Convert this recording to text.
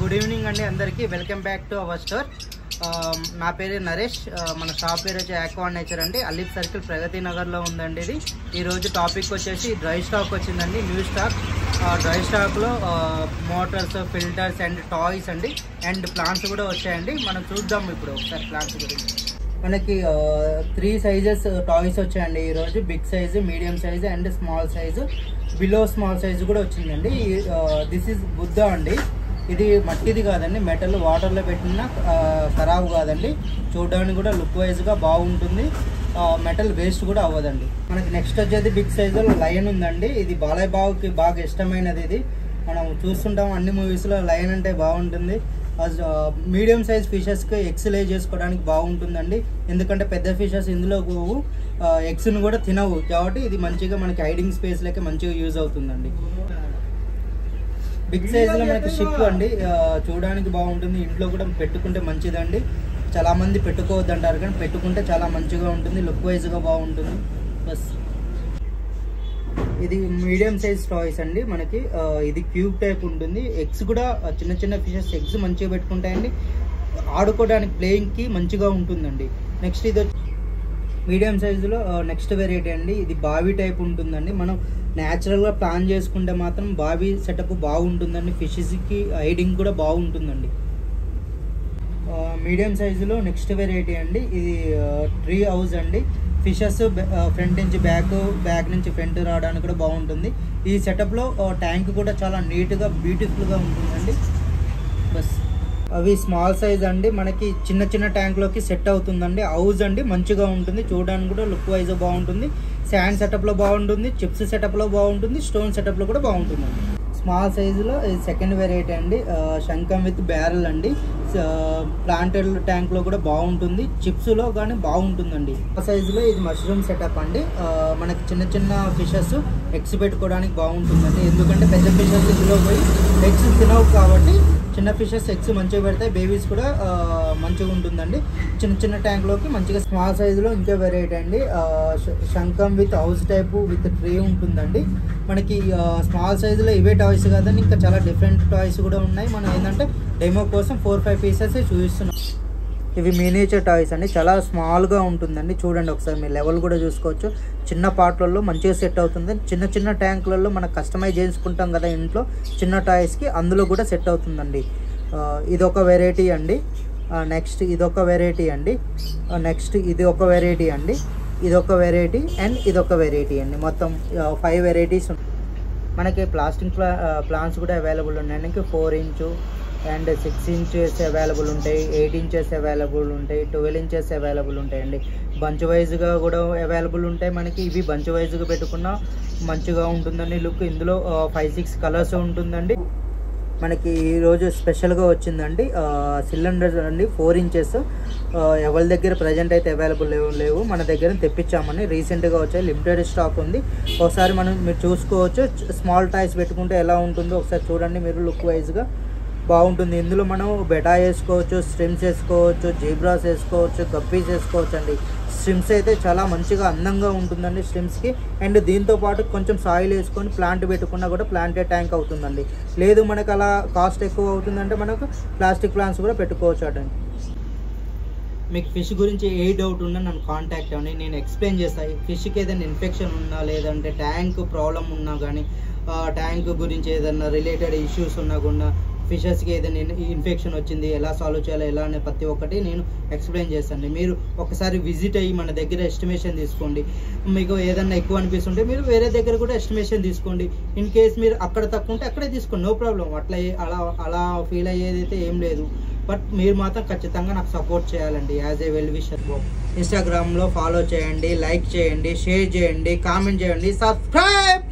good evening అండి అందరికీ welcome back to our store నా పేరు నరేష్ ఆ, మన షాప్ పేరు వచ్చి ఆక్వా నేచర్ అండి అలీప్ సర్కిల్ ప్రగతి నగర్లో ఉందండి ఇది ఈరోజు టాపిక్ వచ్చేసి డ్రై స్టాక్ వచ్చిందండి న్యూ స్టాక్ డ్రై స్టాక్లో మోటార్స్ ఫిల్టర్స్ అండ్ టాయ్స్ అండి అండ్ ప్లాంట్స్ కూడా వచ్చాయండి మనం చూద్దాం ఇప్పుడు ఒకసారి ప్లాంట్స్ గురించి మనకి త్రీ సైజెస్ టాయ్స్ వచ్చాయండి ఈరోజు big size medium size and small size below small size కూడా వచ్చిందండి దిస్ ఇస్ బుద్ధ అండి ఇది మట్టిది కాదండి మెటల్ వాటర్లో పెట్టిన ఖరాబ్ కాదండి చూడడానికి కూడా లుక్ వైజ్గా బాగుంటుంది మెటల్ వేస్ట్ కూడా అవ్వదండి మనకి నెక్స్ట్ వచ్చేది బిగ్ సైజులో లయన్ ఉందండి ఇది బాలయ్య బాబుకి బాగా ఇష్టమైనది ఇది మనం చూస్తుంటాం అన్ని మూవీస్లో లయన్ అంటే బాగుంటుంది మీడియం సైజ్ ఫిషెస్కి ఎగ్స్ లే చేసుకోవడానికి బాగుంటుందండి ఎందుకంటే పెద్ద ఫిషెస్ ఇందులో పోవు ఎగ్స్ను కూడా తినవు కాబట్టి ఇది మంచిగా మనకి హైడింగ్ స్పేస్లోకి మంచిగా యూజ్ అవుతుందండి బిగ్ సైజులో మనకి షిప్ అండి ఆ, చూడడానికి బాగుంటుంది ఇంట్లో కూడా పెట్టుకుంటే మంచిదండి చాలా మంది పెట్టుకోవద్దు అంటారు కానీ పెట్టుకుంటే చాలా మంచిగా ఉంటుంది లుక్ వైజ్గా బాగుంటుంది బస్ ఇది మీడియం సైజ్ టాయ్స్ అండి మనకి ఆ, ఇది క్యూబ్ టైప్ ఉంటుంది ఎగ్స్ కూడా ఆ, చిన్న చిన్న ఫిషెస్ ఎగ్స్ మంచిగా పెట్టుకుంటాయండి ఆడుకోవడానికి ప్లేయింగ్కి మంచిగా ఉంటుందండి నెక్స్ట్ ఇది వచ్చి మీడియం సైజులో నెక్స్ట్ వెరైటీ అండి ఇది బావి టైప్ ఉంటుందండి మనం న్యాచురల్గా ప్లాన్ చేసుకుంటే మాత్రం బావి సెటప్ బాగుంటుందండి ఫిషెస్కి హైడింగ్ కూడా బాగుంటుందండి మీడియం సైజులో నెక్స్ట్ వెరైటీ అండి ఇది ట్రీ హౌస్ అండి ఫిషెస్ ఫ్రంట్ నుంచి బ్యాక్ బ్యాక్ నుంచి ఫ్రంట్ రావడానికి కూడా బాగుంటుంది ఈ సెటప్లో ట్యాంక్ కూడా చాలా నీట్గా బ్యూటిఫుల్గా ఉంటుందండి బస్ అవి స్మాల్ సైజ్ అండి మనకి చిన్న చిన్న ట్యాంక్లోకి సెట్ అవుతుందండి హౌస్ అండి మంచిగా ఉంటుంది చూడడానికి కూడా లుక్ వైజ్ బాగుంటుంది శాండ్ సెటప్లో బాగుంటుంది చిప్స్ సెటప్లో బాగుంటుంది స్టోన్ సెటప్లో కూడా బాగుంటుందండి స్మాల్ సైజులో ఇది సెకండ్ వెరైటీ అండి ఆ, శంఖం విత్ బ్యారెల్ అండి ప్లాంటెడ్ ట్యాంక్లో కూడా బాగుంటుంది చిప్స్లో కానీ బాగుంటుందండి ఆ సైజులో ఇది మష్రూమ్ సెటప్ అండి ఆ, మనకి చిన్న చిన్న ఫిషెస్ ఎగ్స్ పెట్టుకోవడానికి బాగుంటుందండి ఎందుకంటే పెద్ద ఫిషెస్ ఇందులో పోయి ఎగ్స్ తినవు కాబట్టి చిన్న ఫిషెస్ ఎగ్స్ మంచిగా పెడతాయి బేబీస్ కూడా ఆ, మంచిగా ఉంటుందండి చిన్న చిన్న ట్యాంక్లోకి మంచిగా స్మాల్ సైజులో ఇంకో వెరైటీ అండి ఆ, శ- శంఖం with house type with tree ఉంటుందండి మనకి స్మాల్ సైజులో ఇవే టాయ్స్ కాదండి ఇంకా చాలా డిఫరెంట్ టాయ్స్ కూడా ఉన్నాయి మనం ఏంటంటే డెమో కోసం ఫోర్ ఫైవ్ పీసెస్ చూపిస్తున్నాం ఇవి మినియేచర్ టాయ్స్ అండి చాలా స్మాల్గా ఉంటుందండి చూడండి ఒకసారి మీ లెవెల్ కూడా చూసుకోవచ్చు చిన్న పార్ట్లలో మంచిగా సెట్ అవుతుంది చిన్న చిన్న ట్యాంకులలో మనం కస్టమైజ్ చేసుకుంటాం కదా ఇంట్లో చిన్న టాయ్స్కి అందులో కూడా సెట్ అవుతుందండి ఆ, ఇదొక వెరైటీ అండి నెక్స్ట్ ఇదొక వెరైటీ అండి నెక్స్ట్ ఇది ఒక వెరైటీ అండి ఇదొక వెరైటీ అండ్ ఇదొక వెరైటీ అండి మొత్తం ఫైవ్ వెరైటీస్ మనకి ప్లాస్టిక్ ప్లా ప్లాన్స్ కూడా అవైలబుల్ ఉన్నాయండి ఇంకా four inch and six inches available ఉంటాయి ఎయిట్ ఇంచెస్ అవైలబుల్ ఉంటాయి ట్వెల్వ్ ఇంచెస్ అవైలబుల్ ఉంటాయండి బంచ్ వైజ్గా కూడా అవైలబుల్ ఉంటాయి మనకి ఇవి బంచ్ వైజ్గా పెట్టుకున్నా మంచిగా ఉంటుందండి లుక్ ఇందులో ఫైవ్ సిక్స్ కలర్స్ ఉంటుందండి మనకి ఈరోజు స్పెషల్గా వచ్చిందండి సిలిండర్స్ అండి ఫోర్ ఇంచెస్ ఎవరి దగ్గర ప్రజెంట్ అయితే అవైలబుల్ లేవు లేవు మన దగ్గర తెప్పించామని రీసెంట్గా వచ్చాయి లిమిటెడ్ స్టాక్ ఉంది ఒకసారి మనం మీరు చూసుకోవచ్చు స్మాల్ టాయ్స్ పెట్టుకుంటే ఎలా ఉంటుందో ఒకసారి చూడండి మీరు లుక్ వైజ్గా బాగుంటుంది ఇందులో మనం బెటా వేసుకోవచ్చు స్ట్రిమ్స్ వేసుకోవచ్చు జీబ్రాస్ వేసుకోవచ్చు గప్పీస్ వేసుకోవచ్చు అండి స్ట్రిమ్స్ అయితే చాలా మంచిగా అందంగా ఉంటుందండి స్ట్రిమ్స్కి అండ్ దీంతో పాటు కొంచెం సాయిల్ వేసుకొని ప్లాంట్ పెట్టుకున్నా కూడా ప్లాంటెడ్ ట్యాంక్ అవుతుందండి లేదు మనకు అలా కాస్ట్ ఎక్కువ అవుతుందంటే మనకు ప్లాస్టిక్ ప్లాంట్స్ కూడా పెట్టుకోవచ్చు అండి మీకు ఫిష్ గురించి ఏ డౌట్ ఉన్నా నన్ను కాంటాక్ట్ అవ్వండి నేను ఎక్స్ప్లెయిన్ చేస్తాను ఫిష్కి ఏదైనా ఇన్ఫెక్షన్ ఉన్నా లేదంటే ట్యాంక్ ప్రాబ్లం ఉన్నా కానీ ట్యాంక్ గురించి ఏదైనా రిలేటెడ్ ఇష్యూస్ ఉన్నా కూడా ఫిషెస్కి ఏదైనా ఇన్ఫెక్షన్ వచ్చింది ఎలా సాల్వ్ చేయాలో ఎలా అనే ప్రతి ఒక్కటి నేను ఎక్స్ప్లెయిన్ చేస్తాను మీరు ఒకసారి విజిట్ అయ్యి మన దగ్గర ఎస్టిమేషన్ తీసుకోండి మీకు ఏదైనా ఎక్కువ అనిపిస్తుంటే మీరు వేరే దగ్గర కూడా ఎస్టిమేషన్ తీసుకోండి ఇన్ కేస్ మీరు అక్కడ తక్కువ ఉంటే అక్కడే తీసుకోండి నో ప్రాబ్లం అట్లా ఏ- అలా అలా ఫీల్ అయ్యేదైతే ఏం లేదు బట్ మీరు మాత్రం ఖచ్చితంగా నాకు సపోర్ట్ చేయాలండి యాజ్ ఏ వెల్ విషర్ ఇన్స్టాగ్రామ్లో ఫాలో చేయండి లైక్ చేయండి షేర్ చేయండి కామెంట్ చేయండి సబ్స్క్రైబ్